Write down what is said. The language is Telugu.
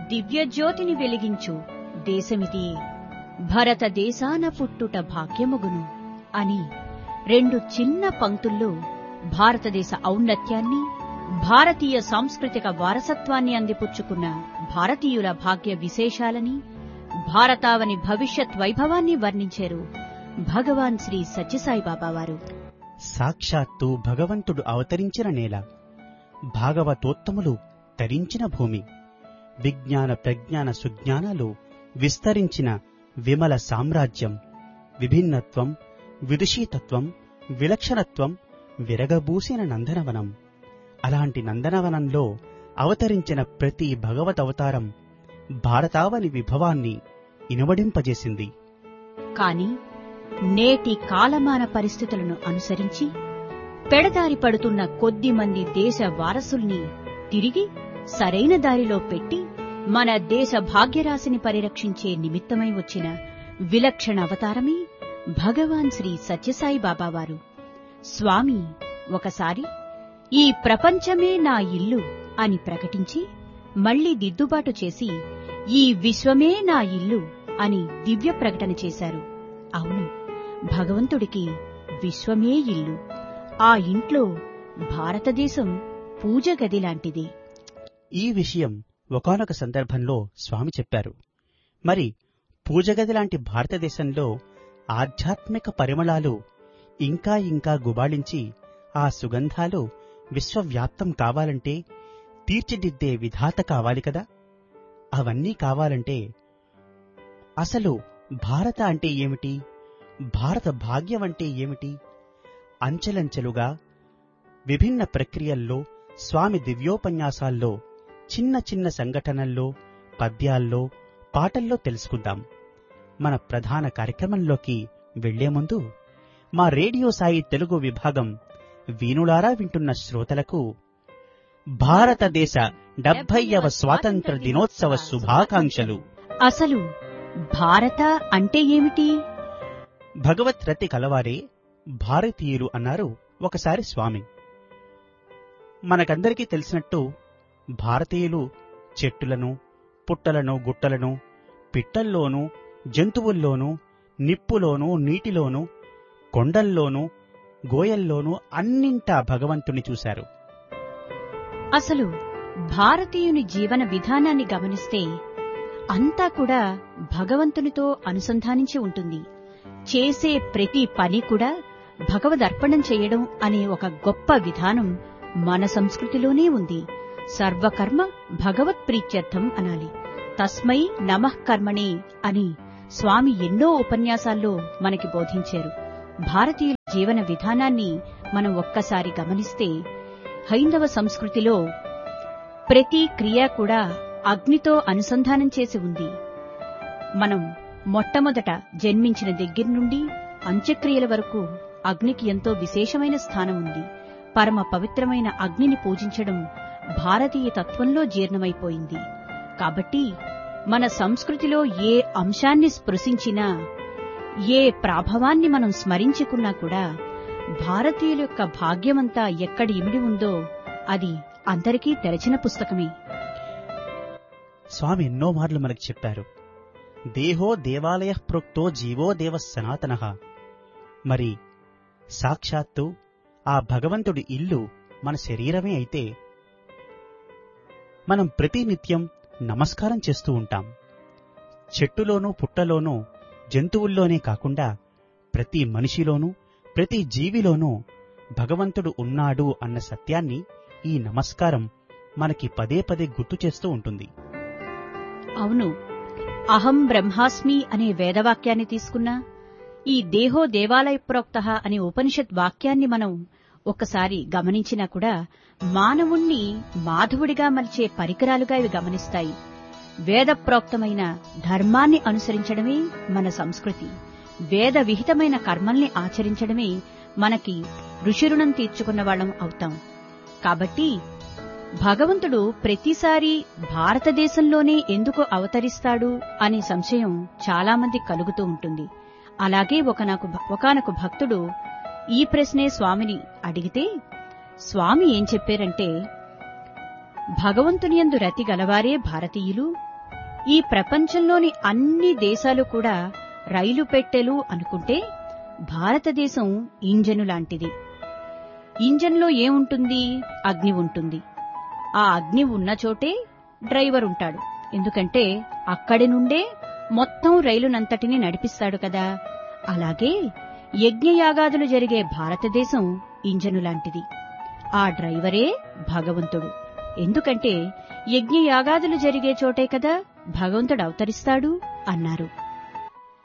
దివ్యజ్యోతిని వెలిగించు దేశమిది భరతదేశాన పుట్టుట భాగ్యముగును అని రెండు చిన్న పంక్తుల్లో భారతదేశ ఔన్నత్యాన్ని భారతీయ సాంస్కృతిక వారసత్వాన్ని అందిపుచ్చుకున్న భారతీయుల భాగ్య విశేషాలని భారతావని భవిష్యత్ వైభవాన్ని వర్ణించారు భగవాన్ శ్రీ సత్యసాయిబాబా వారు సాక్షాత్తు భగవంతుడు అవతరించిన నేల భాగవతోత్తములు తరించిన భూమి విజ్ఞాన ప్రజ్ఞాన సుజ్ఞానాలు విస్తరించిన విమల సామ్రాజ్యం విభిన్నత్వం విదుషీతత్వం విలక్షణత్వం విరగబూసిన నందనవనం అలాంటి నందనవనంలో అవతరించిన ప్రతి భగవత్ అవతారం భారతావని విభవాన్ని ఇనువడింపజేసింది కాని నేటి కాలమాన పరిస్థితులను అనుసరించి పెడదారి పడుతున్న కొద్ది మంది దేశ వారసుల్ని తిరిగి సరైన దారిలో పెట్టి మన దేశ భాగ్యరాశిని పరిరక్షించే నిమిత్తమై వచ్చిన విలక్షణ అవతారమే భగవాన్ శ్రీ సత్యసాయి బాబావారు స్వామి ఒకసారి ఈ ప్రపంచమే నా ఇల్లు అని ప్రకటించి మళ్లీ దిద్దుబాటు చేసి ఈ విశ్వమే నా ఇల్లు అని దివ్య ప్రకటన చేశారు అవును భగవంతుడికి విశ్వమే ఇల్లు ఆ ఇంట్లో భారతదేశం పూజ గది లాంటిది ఈ విషయం ఒకానొక సందర్భంలో స్వామి చెప్పారు మరి పూజగది లాంటి భారతదేశంలో ఆధ్యాత్మిక పరిమళాలు ఇంకా ఇంకా గుబాళించి ఆ సుగంధాలు విశ్వవ్యాప్తం కావాలంటే తీర్చిదిద్దే విధాత కావాలి కదా అవన్నీ కావాలంటే అసలు భారత అంటే ఏమిటి భారత భాగ్యం అంటే ఏమిటి అంచెలంచెలుగా విభిన్న ప్రక్రియల్లో స్వామి దివ్యోపన్యాసాల్లో చిన్న చిన్న సంఘటనల్లో పద్యాల్లో పాటల్లో తెలుసుకుందాం మన ప్రధాన కార్యక్రమంలోకి వెళ్లే ముందు మా రేడియో సాయి తెలుగు విభాగం వీణులారా వింటున్న శ్రోతలకు భారతదేశ డెబ్బైవ స్వాతంత్ర దినోత్సవ శుభాకాంక్షలు అసలు భారత అంటే ఏమిటి భగవత్ రతి కలవారే భారతీయులు అన్నారు ఒకసారి స్వామి మనకందరికీ తెలిసినట్టు భారతీయులు చెట్టులను పుట్టలను గుట్టలను పిట్టల్లోనూ జంతువుల్లోనూ నిప్పులోనూ నీటిలోనూ కొండల్లోనూ గోయల్లోనూ అన్నింటా భగవంతుని చూశారు అసలు భారతీయుని జీవన విధానాన్ని గమనిస్తే అంతా కూడా భగవంతునితో అనుసంధానించి ఉంటుంది చేసే ప్రతి పని కూడా భగవదర్పణం చేయడం అనే ఒక గొప్ప విధానం మన సంస్కృతిలోనే ఉంది సర్వకర్మ భగవత్ ప్రీత్యర్థం అనాలి తస్మై నమః కర్మణే అని స్వామి ఎన్నో ఉపన్యాసాల్లో మనకి బోధించారు భారతీయుల జీవన విధానాన్ని మనం ఒక్కసారి గమనిస్తే హైందవ సంస్కృతిలో ప్రతి క్రియ కూడా అగ్నితో అనుసంధానం చేసి ఉంది మనం మొట్టమొదట జన్మించిన దగ్గర నుండి అంత్యక్రియల వరకు అగ్నికి ఎంతో విశేషమైన స్థానం ఉంది పరమ పవిత్రమైన అగ్నిని పూజించడం భారతీయ తత్వంలో జీర్ణమైపోయింది కాబట్టి మన సంస్కృతిలో ఏ అంశాన్ని స్పృశించినా ఏ ప్రాభవాన్ని మనం స్మరించుకున్నా కూడా భారతీయుల యొక్క భాగ్యమంతా ఎక్కడ ఇమిడి ఉందో అది అందరికీ తెరచిన పుస్తకమే స్వామి ఎన్నో మార్లు మనకు చెప్పారు దేహో దేవాలయ ప్రోక్తో జీవో దేవ సనాతన మరి సాక్షాత్తు ఆ భగవంతుడి ఇల్లు మన శరీరమే అయితే మనం ప్రతినిత్యం నమస్కారం చేస్తూ ఉంటాం చెట్టులోనూ పుట్టలోనూ జంతువుల్లోనే కాకుండా ప్రతి మనిషిలోనూ ప్రతి జీవిలోనూ భగవంతుడు ఉన్నాడు అన్న సత్యాన్ని ఈ నమస్కారం మనకి పదే పదే గుర్తు చేస్తూ ఉంటుంది అవును అహం బ్రహ్మాస్మి అనే వేదవాక్యాన్ని తీసుకున్నా ఈ దేహో దేవాలయ ప్రోక్త అనే ఉపనిషత్ వాక్యాన్ని మనం ఒక్కసారి గమనించినా కూడా మానవుణ్ణి మాధవుడిగా మలిచే పరికరాలుగా ఇవి గమనిస్తాయి వేద ప్రోక్తమైన ధర్మాన్ని అనుసరించడమే మన సంస్కృతి వేద విహితమైన కర్మల్ని ఆచరించడమే మనకి ఋషిరుణం తీర్చుకున్న వాళ్ళం అవుతాం కాబట్టి భగవంతుడు ప్రతిసారి భారతదేశంలోనే ఎందుకు అవతరిస్తాడు అనే సంశయం చాలామంది కలుగుతూ ఉంటుంది అలాగే ఒకనొక ఒకనొక భక్తుడు ఈ ప్రశ్నే స్వామిని అడిగితే స్వామి ఏం చెప్పారంటే భగవంతుని యందు రతి గలవారే భారతీయులు ఈ ప్రపంచంలోని అన్ని దేశాలు కూడా రైలు పెట్టెలు అనుకుంటే భారతదేశం ఇంజను లాంటిది ఇంజన్లో ఏముంటుంది అగ్ని ఉంటుంది ఆ అగ్ని ఉన్న చోటే డ్రైవర్ ఉంటాడు ఎందుకంటే అక్కడి నుండే మొత్తం రైలునంతటిని నడిపిస్తాడు కదా అలాగే యజ్ఞయాగాదులు జరిగే భారతదేశం ఇంజను లాంటిది ఆ డ్రైవరే భగవంతుడు ఎందుకంటే యజ్ఞయాగాదులు జరిగే చోటే కదా భగవంతుడు అవతరిస్తాడు అన్నారు